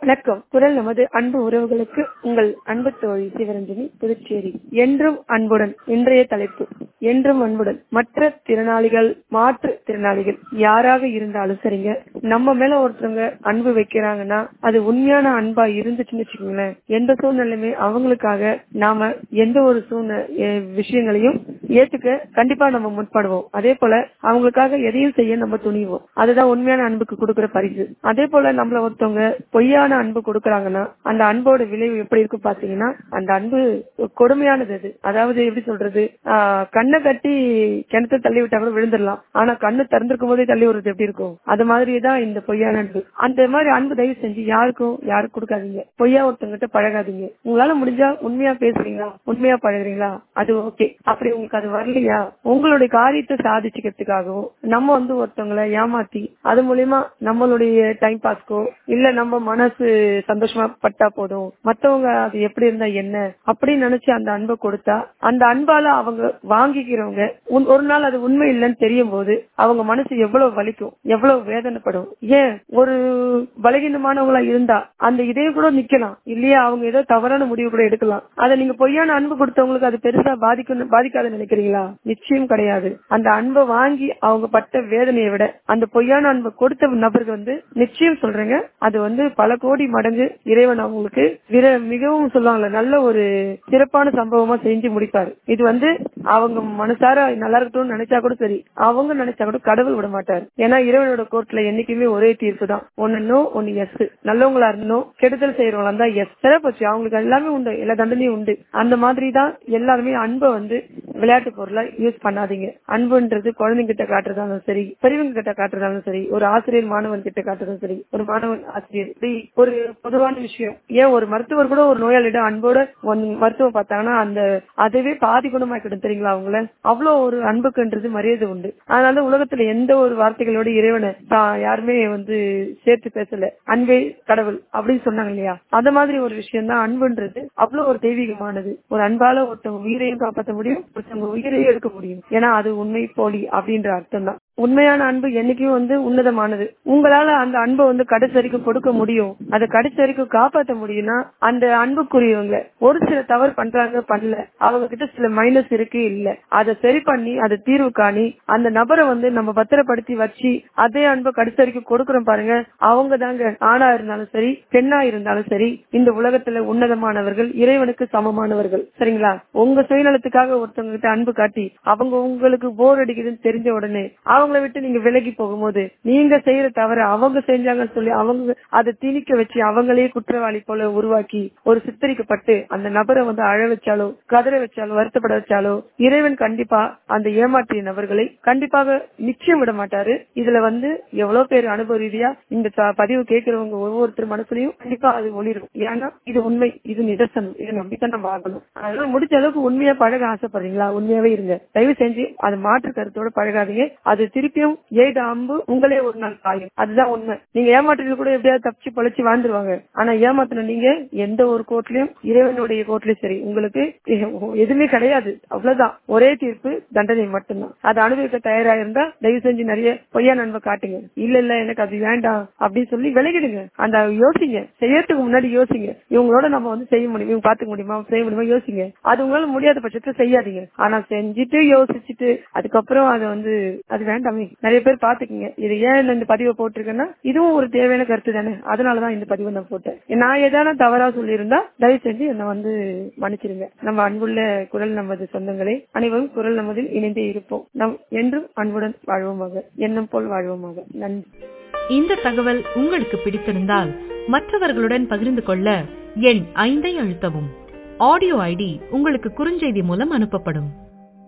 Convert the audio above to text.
வணக்கம் குரல் நமது அன்பு உறவுகளுக்கு உங்கள் அன்பு தோழி சிவரஞ்சனி புதுச்சேரி என்றும் அன்புடன் இன்றைய தலைப்பு என்றும் அன்புடன் மற்ற திறனாளிகள் மாற்று திறனாளிகள் யாராக இருந்தாலும் சரிங்க நம்ம மேல ஒருத்தவங்க அன்பு வைக்கிறாங்கன்னா அது உண்மையான அன்பா இருந்துச்சுன்னு வச்சுக்கோங்களேன் எந்த சூழ்நிலையுமே அவங்களுக்காக நாம எந்த ஒரு சூழ்நிலை விஷயங்களையும் ஏத்துக்க கண்டிப்பா நம்ம முற்படுவோம் அதே போல அவங்களுக்காக எதையும் செய்ய நம்ம துணிவோம் அதுதான் உண்மையான அன்புக்கு கொடுக்கிற பரிசு அதே போல நம்மள ஒருத்தவங்க பொய்யான அன்பு கொடுக்கறாங்கன்னா அந்த அன்போட விளைவு எப்படி இருக்கும் பாத்தீங்கன்னா அந்த அன்பு கொடுமையானது அது அதாவது எப்படி சொல்றது ஆஹ் கண்ணை கட்டி கிணத்து தள்ளி விட்டா கூட விழுந்துடலாம் ஆனா கண்ணு திறந்திருக்கும் போதே தள்ளி விடுறது எப்படி இருக்கும் அது மாதிரிதான் இந்த பொய்யான அன்பு அந்த மாதிரி அன்பு தயவு செஞ்சு யாருக்கும் யாருக்கும் கொடுக்காதீங்க பொய்யா ஒருத்தவங்கிட்ட பழகாதீங்க உங்களால முடிஞ்சா உண்மையா பேசுறீங்களா உண்மையா பழகுறீங்களா அது ஓகே அப்படி உங்களுக்கு அது வரலையா உங்களுடைய காரியத்தை சாதிச்சுக்கிறதுக்காகவும் நம்ம வந்து ஒருத்தவங்களை ஏமாத்தி அது மூலியமா நம்மளுடைய டைம் பாஸ்க்கோ இல்ல நம்ம மனசு சந்தோஷமா பட்டா போதும் மத்தவங்க அது எப்படி இருந்தா என்ன அப்படின்னு நினைச்சு அந்த அன்பை கொடுத்தா அந்த அன்பால அவங்க வாங்கிக்கிறவங்க உன்- ஒரு நாள் அது உண்மை இல்லைன்னு தெரியும் போது அவங்க மனசு எவ்வளவு வலிக்கும் எவ்வளவு வேதனைப்படும் ஏன் ஒரு பலகீனமானவங்களா இருந்தா அந்த இதே கூட நிக்கலாம் இல்லையா அவங்க ஏதோ தவறான முடிவு கூட எடுக்கலாம் அதை நீங்க பொய்யான அன்பு கொடுத்தவங்களுக்கு அது பெருசா பாதிக்கணும் பாதிக்காத நினைக்கிறீங்களா நிச்சயம் கிடையாது அந்த அன்பை வாங்கி அவங்க பட்ட வேதனையை விட அந்த பொய்யான அன்பை கொடுத்த நபருக்கு வந்து நிச்சயம் சொல்றேங்க அது வந்து பல கோடி மடங்கு இறைவன் அவங்களுக்கு விர- மிகவும் சொல்லுவாங்கல்ல நல்ல ஒரு சிறப்பான சம்பவமா செஞ்சு முடிப்பாரு இது வந்து அவங்க மனசார நல்லா இருக்கட்டும்னு நினைச்சா கூட சரி அவங்க நினைச்சா கூட கடவுள் விட மாட்டாரு ஏன்னா இறைவனோட கோர்ட்ல என்னைக்குமே ஒரே தீர்ப்பு தான் ஒன்னு நோ ஒன்னு எஸ் நல்லவங்களா இருந்தோம் கெடுதல் செய்யறவங்களா இருந்தா எஸ் சிறப்பச்சு அவங்களுக்கு எல்லாமே உண்டு எல்லா தண்டனையும் உண்டு அந்த மாதிரி தான் எல்லாருமே அன்பை வந்து விளையாட்டு பொருளா யூஸ் பண்ணாதீங்க அன்புன்றது குழந்தைங்க கிட்ட காட்டுறதாலும் சரி பெரியவங்க கிட்ட காட்டுறதாலும் சரி ஒரு ஆசிரியர் மாணவன் கிட்ட காட்டுறதும் சரி ஒரு மாணவன் ஆசிரியர் இப்படி ஒரு பொதுவான விஷயம் ஏன் ஒரு மருத்துவர் கூட ஒரு நோயாளியிடம் அன்போட வந்து மருத்துவம் பார்த்தாங்கன்னா அந்த அதுவே பாதி குணமாக்கிடும் தெரியுங்களா அவங்கள அவ்வளவு ஒரு அன்புக்குன்றது மரியாதை உண்டு அதனால உலகத்துல எந்த ஒரு வார்த்தைகளோட இறைவனை தான் யாருமே வந்து சேர்த்து பேசல அன்பே கடவுள் அப்படின்னு சொன்னாங்க இல்லையா அந்த மாதிரி ஒரு விஷயம் தான் அன்புன்றது அவ்வளவு ஒரு தெய்வீகமானது ஒரு அன்பால ஒருத்தவங்க உயிரையும் காப்பாற்ற முடியும் ஒருத்தவங்க உயிரையும் எடுக்க முடியும் ஏன்னா அது உண்மை போலி அப்படின்ற அர்த்தம் தான் உண்மையான அன்பு என்னைக்கும் வந்து உன்னதமானது உங்களால அந்த அன்பை வந்து கடைசி வரைக்கும் கொடுக்க முடியும் அதை கடைசி வரைக்கும் காப்பாற்ற முடியும்னா அந்த அன்புக்குரியவங்க ஒரு சில தவறு பண்றாங்க பண்ணல அவங்க கிட்ட சில மைனஸ் இருக்கு இல்ல அதை சரி பண்ணி அதை தீர்வு காணி அந்த நபரை வந்து நம்ம பத்திரப்படுத்தி வச்சு அதே அன்பை கடைசி வரைக்கும் கொடுக்கறோம் பாருங்க அவங்க தாங்க ஆணா இருந்தாலும் சரி பெண்ணா இருந்தாலும் சரி இந்த உலகத்துல உன்னதமானவர்கள் இறைவனுக்கு சமமானவர்கள் சரிங்களா உங்க சுயநலத்துக்காக ஒருத்தவங்க கிட்ட அன்பு காட்டி அவங்க உங்களுக்கு போர் அடிக்குதுன்னு தெரிஞ்ச உடனே அவங்கள விட்டு நீங்க விலகி போகும்போது நீங்க செய்யற தவிர அவங்க செஞ்சாங்கன்னு சொல்லி அவங்க அதை திணிக்க வச்சு அவங்களே குற்றவாளி போல உருவாக்கி ஒரு சித்தரிக்கப்பட்டு அந்த நபரை வந்து அழ வச்சாலோ கதற வச்சாலோ வருத்தப்பட வச்சாலோ இறைவன் கண்டிப்பா அந்த ஏமாற்றிய நபர்களை கண்டிப்பாக நிச்சயம் விட மாட்டாரு இதுல வந்து எவ்வளவு பேர் அனுபவ ரீதியா இந்த ச- பதிவு கேட்கிறவங்க ஒவ்வொருத்தர் மனசுலயும் கண்டிப்பா அது ஒளிரும் ஏன்னா இது உண்மை இது நிதர்சனம் இதை நம்பித்தான் நம்ம ஆகணும் அதனால முடிஞ்ச அளவுக்கு உண்மையா பழக ஆசைப்படுறீங்களா உண்மையாவே இருங்க தயவு செஞ்சு அது மாற்று கருத்தோட பழகாதீங்க அது திருப்பியும் எய்த அம்பு உங்களே ஒரு நாள் காயும் அதுதான் உண்மை நீங்க ஏமாற்றுறது கூட எப்படியாவது தப்பிச்சு பழச்சு வாழ்ந்துருவாங்க ஆனா ஏமாத்தின நீங்க எந்த ஒரு கோர்ட்லயும் இறைவனுடைய கோர்ட்லயும் சரி உங்களுக்கு எதுவுமே கிடையாது அவ்வளவுதான் ஒரே தீர்ப்பு தண்டனை மட்டும்தான் அதை அனுபவிக்க தயாரா இருந்தா தயவு செஞ்சு நிறைய பொய்யா நன்மை காட்டுங்க இல்ல இல்ல எனக்கு அது வேண்டாம் அப்படின்னு சொல்லி விலகிடுங்க அந்த யோசிங்க செய்யறதுக்கு முன்னாடி யோசிங்க இவங்களோட நம்ம வந்து செய்ய முடியும் இவங்க பாத்துக்க முடியுமா செய்ய முடியுமா யோசிங்க அது உங்களால முடியாத பட்சத்தை செய்யாதீங்க ஆனா செஞ்சுட்டு யோசிச்சுட்டு அதுக்கப்புறம் அதை வந்து அது வேண்டாமே நிறைய பேர் பாத்துக்கீங்க இது ஏன் இந்த பதிவை போட்டிருக்கேன்னா இதுவும் ஒரு தேவையான கருத்து தானே அதனாலதான் இந்த பதிவை நான் போட்டேன் நான் ஏதான தவறா சொல்லியிருந்தா தயவு செஞ்சு என்னை வந்து மன்னிச்சிருங்க நம்ம அன்புள்ள குரல் நமது சொந்தங்களே அனைவரும் குரல் நமதில் இணைந்தே இருப்போம் நம் என்றும் அன்புடன் வாழ்வோமாக எண்ணம் போல் வாழ்வோமாக நன்றி இந்த தகவல் உங்களுக்கு பிடித்திருந்தால் மற்றவர்களுடன் பகிர்ந்து கொள்ள எண் ஐந்தை அழுத்தவும் ஆடியோ ஐடி உங்களுக்கு குறுஞ்செய்தி மூலம் அனுப்பப்படும்